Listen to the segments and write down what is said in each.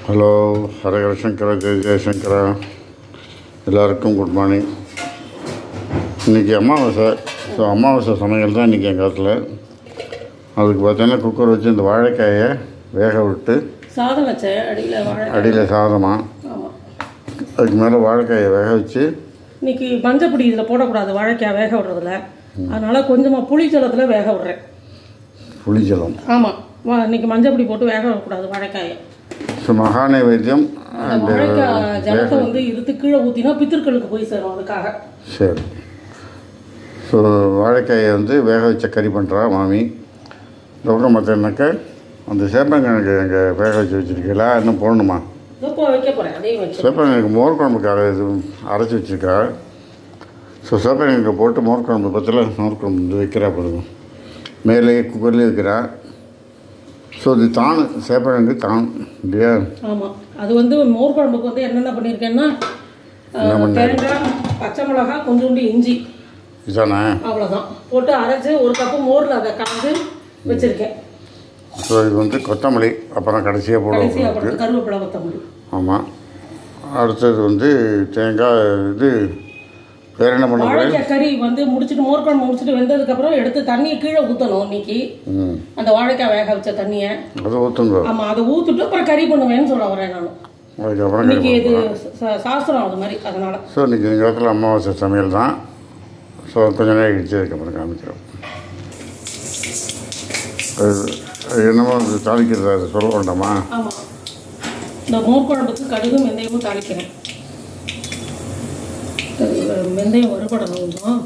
Hello ஹரஹர சங்கர ஜெய ஜெயசங்கரா எல்லாருக்கும் good morning இன்றைக்கி அமாவாசை ஸோ அமாவாசை சமையல் தான் இன்றைக்கி எங்கள் காலத்தில் அதுக்கு பார்த்தீங்கன்னா குக்கர் வச்சு இந்த வாழைக்காயை வேக விட்டு சாதம் வச்சேன் அடியில் வாழை அடியில் சாதமாக ஆமாம் அதுக்கு மேலே வாழைக்காயை வேக வச்சு இன்னைக்கு மஞ்சப்பொடி இதில் போடக்கூடாது வாழைக்காய் வேக விடுறதுல அதனால கொஞ்சமாக புளி ஜலத்தில் வேக விடுறேன் புளிஜலம் ஆமாம் வா இன்னைக்கு மஞ்சப்பொடி போட்டு வேக விடக்கூடாது வாழைக்காயை ஸோ மகா நைவேத்தியம் அந்த அந்த வாழைக்காய் ஜலத்தை வந்து இருத்து கீழே ஊற்றினா பித்திருக்களுக்கு போய் சேரும் அதுக்காக சரி ஸோ வாழைக்காயை வந்து வேக வச்ச கறி பண்ணுறா மாமி அதுக்கப்புறம் பார்த்தீங்கன்னாக்கா அந்த சேப்பங்கிழங்கு எங்கே வேக வச்சு வச்சுருக்கீங்களா இன்னும் போடணுமா இதோ இப்போ வைக்க போகிறேன் அதையும் வச்சு சேப்பங்கிழங்கு மோர் குழம்புக்காக இது அரைச்சி வச்சுருக்கா ஸோ சேப்பங்கிழங்கு போட்டு மோர் குழம்பு பற்றில மோர் குழம்பு வந்து வைக்கிறா போதும் மேலே குக்கர்லேயே வைக்கிறா ஸோ இது தான் சேப்பங்கிழங்கு தான் இல்லையா ஆமாம் அது வந்து மோர் குழம்புக்கு வந்து என்னென்ன பண்ணியிருக்கேன்னா அஹ், தேங்காய் பச்சை மிளகாய் கொஞ்சோண்டு இஞ்சி இதுதானே அவ்வளோதான் போட்டு அரைச்சி ஒரு கப்பு மோரில் அதை கலந்து வச்சுருக்கேன் ஸோ இது வந்து கொத்தமல்லி அப்புறம் கடைசியாக போடுவோம் கடைசியாக போட்டு கருவேப்பிலை கொத்தமல்லி ஆமாம் அடுத்தது வந்து தேங்காய் இது வேறு என்ன பண்ண போகிறேன் வாழைக்காய் கறி வந்து முடிச்சுட்டு மோர் குழம்பு முடிச்சுட்டு வெந்ததுக்கப்புறம் எடுத்து தண்ணியை கீழே ஊற்றணும் இன்னைக்கு ம் அந்த வாழைக்காய் வேக வச்ச தண்ணியை அது ஊற்றுங்க ஆமாம் அதை ஊற்றிட்டு அப்புறம் கறி பண்ணுவேன்னு சொல்ல வரேன் நான் அதுக்கப்புறம் இன்னைக்கு இது கிடைக்கும் சா- சாஸ்திரம் அது மாதிரி அதனால ஸோ இன்றைக்கி எங்கள் இடத்துல அமாவாசை சமையல் தான் ஸோ கொஞ்ச நேரம் கழிச்சு அதுக்கப்புறம் காமிக்கிறோம் அது அது என்னமோ அது தாளிக்கிறது அது சொல்ல வேண்டாமா ஆமாம் இந்த மோர் குழம்புக்கு கடுகும் வெந்தயமும் தாளிக்கிறேன் அது வெந்தயம் வறுபடணும் கொஞ்சம்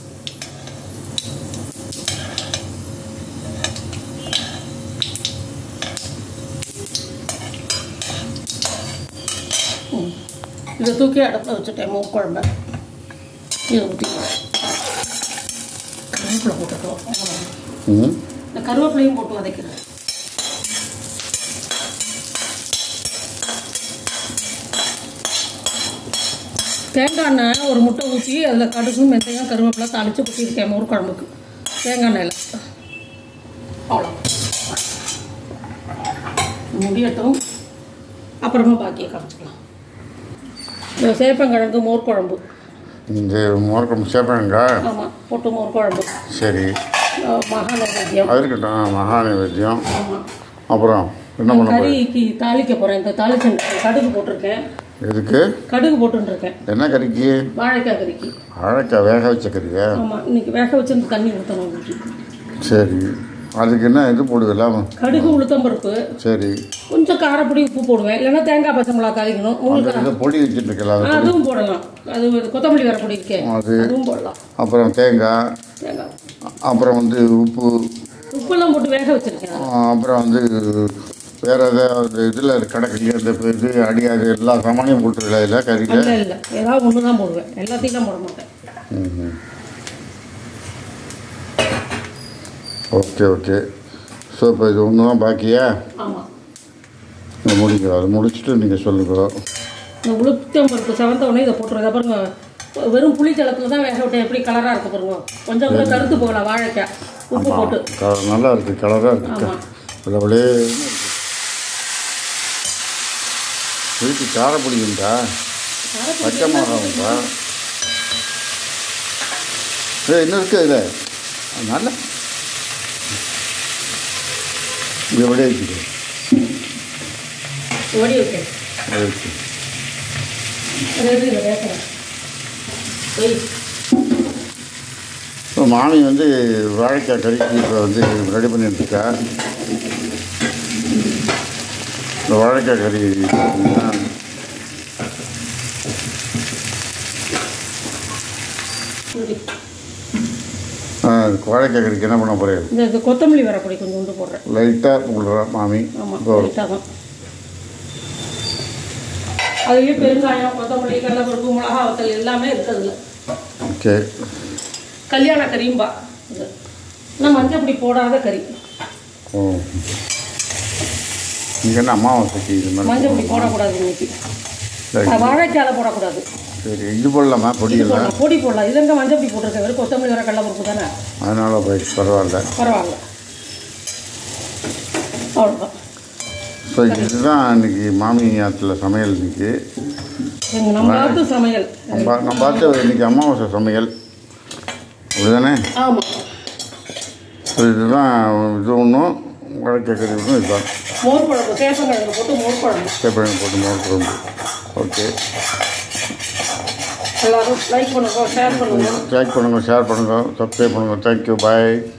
ம். இதை தூக்கி அடுப்பில் வச்சுட்டேன் மோர் குழம்ப இதை ஊற்றி கருவேப்பிலை போட்டுக்கலாம் ம் இந்த கருவேப்பிலையும் போட்டு வதக்கிறேன் தேங்காய் எண்ணெய் ஒரு முட்டை ஊற்றி அதில் கடுகு வெந்தயம் கருவேப்பிலை தாளித்து கொட்டியிருக்கேன் மோர் குழம்புக்கு தேங்காய் எண்ணெயில் அவ்வளோ முடியட்டும் அப்புறமா பாக்கியை காமிச்சிக்கலாம் இந்த சேப்பங்கிழங்கு மோர் குழம்பு இந்த மோர்க்கம் சேப்பங்கா ஆமாம் போட்டு மோர் குழம்பு சரி அஹ் மகா நைவேத்தியம் அது இருக்கட்டும் ஆ, மகா நைவேத்தியம் ஆமாம் அப்புறம் என்ன பண்ண போகிறேன் கறிக்கு தாளிக்க போகிறேன் இந்த தாளிச்சு கடுகு போட்டிருக்கேன் எதுக்கு கடுகு போட்டுருக்கேன் என்ன கறிக்கு வாழைக்காய் கறிக்கு வாழைக்காய் வேக வச்ச கறியா ஆமாம் இன்னைக்கு வேக வச்சு இந்த தண்ணி ஊற்றணும் ஊற்றி சரி அதுக்கு என்ன இது போடுவலாம் கடுகு உளுத்தம்பருப்பு சரி கொஞ்சம் காரப்பொடி உப்பு போடுவேன் இல்லைன்னா தேங்காய் பச்சை மிளகா தாளிக்கணும் அந்த உங்களுக்கு இதை பொடி வச்சுட்டு இருக்கலாம் ஆ, அதுவும் போடலாம் அது ஒரு கொத்தமல்லி வர பொடி இருக்கே அது அதுவும் போடலாம் அப்புறம் தேங்காய் தேங்காய் அப்புறம் வந்து உப்பு உப்பெல்லாம் போட்டு வேக வச்சிருக்கேன் அப்புறம் வந்து வேறு ஏதாவது இதில் கடற்கறி அந்த இது அடியாது எல்லா சாமானியும் போட்டுருல இதில் கறியில் இல்லை இல்லை ஏதாவது ஒன்று தான் போடுவேன் எல்லாத்தையும் போட மாட்டேன் ஓகே ஓகே ஸோ இப்போ இது ஒன்று தான் பாக்கியா ஆமாம் இதை முடிக்கிறோம் அதை முடிச்சுட்டு நீங்கள் சொல்லுங்க இந்த உளுத்தம்பருப்பு செவந்த உடனே இதை போட்டுருங்க பாருங்க வெறும் புளி ஜலத்தில் தான் வேக விட்டேன் எப்படி கலராக இருக்கு பாருங்க கொஞ்சம் கூட கருத்து போகலாம் வாழைக்காய் உப்பு போட்டு க- நல்லா இருக்குது கலராக இருக்குது ஆமாம் அது அப்படியே வீட்டு காரப்பொடி உண்டா பச்சை மிளகா உண்டா ஏ இன்னும் இருக்குது இதில் நல்ல இது அப்படியே இருக்குது ஓடி வைக்கேன் அது இருக்கு. அது எது இதை வேக்கிறேன் வெய் இப்போ மாமி வந்து வாழைக்காய் கறிக்கு இப்போ வந்து ரெடி பண்ணிட்டு இருக்கா இந்த வாழைக்காய் கறி பார்த்தீங்கன்னா, சரி. ஆ, வாழைக்காய் கறிக்கு என்ன பண்ண போகிறேன் இந்த இது கொத்தமல்லி வர பொடி கொஞ்சம் உண்டு போடுறேன் லைட்டாக போடுறா மாமி ஆமாம் இப்போ லைட்டாக தான் அதுலேயே பெருங்காயம் கொத்தமல்லி கடலைப்பருப்பு மிளகா வத்தல் எல்லாமே இருக்குதுல ஓகே கல்யாண கறியும்பா இது ஆனால் மஞ்சள் பொடி போடாத கறி ஓ இங்கே என்ன அமாவாசைக்கு இது மாதிரி மஞ்சள் பொடி போடக்கூடாது இன்னைக்கு சரி. அது வாழைக்கால போடக்கூடாது சரி இது போடலாமா பொடி இது இல்லை போடலாம் பொடி போடலாம் இதுல இருந்து மஞ்சள் பொடி போட்டிருக்கேன் வெறும் கொத்தமல்லி வர கடலைப்பருப்பு தானே அதனால் போய் பரவாயில்ல பரவாயில்ல அவ்வளோதான் ஸோ இதுதான் இன்னைக்கு மாமி ஆத்தில் சமையல் இன்னைக்கு எங்க நம்ம பார்த்து சமையல் நம்ம நம்ம பார்த்து இன்னைக்கு அமாவாசை சமையல் அப்படிதானே ஆமா ஸோ இதுதான் இது ஒன்றும் வழக்கறி ஒன்றும் இதுதான் மோர் குழம்பு சேப்பங்கிழங்கு போட்டு மோர் குழம்பு சேப்பழம் போட்டு மோர் குழம்பு ஓகே எல்லாரும் லைக் பண்ணுங்க ஷேர் பண்ணுங்க லைக் பண்ணுங்கள் ஷேர் பண்ணுங்கள் சப்ஸ்கிரைப் பண்ணுங்கள் தேங்க்யூ பாய்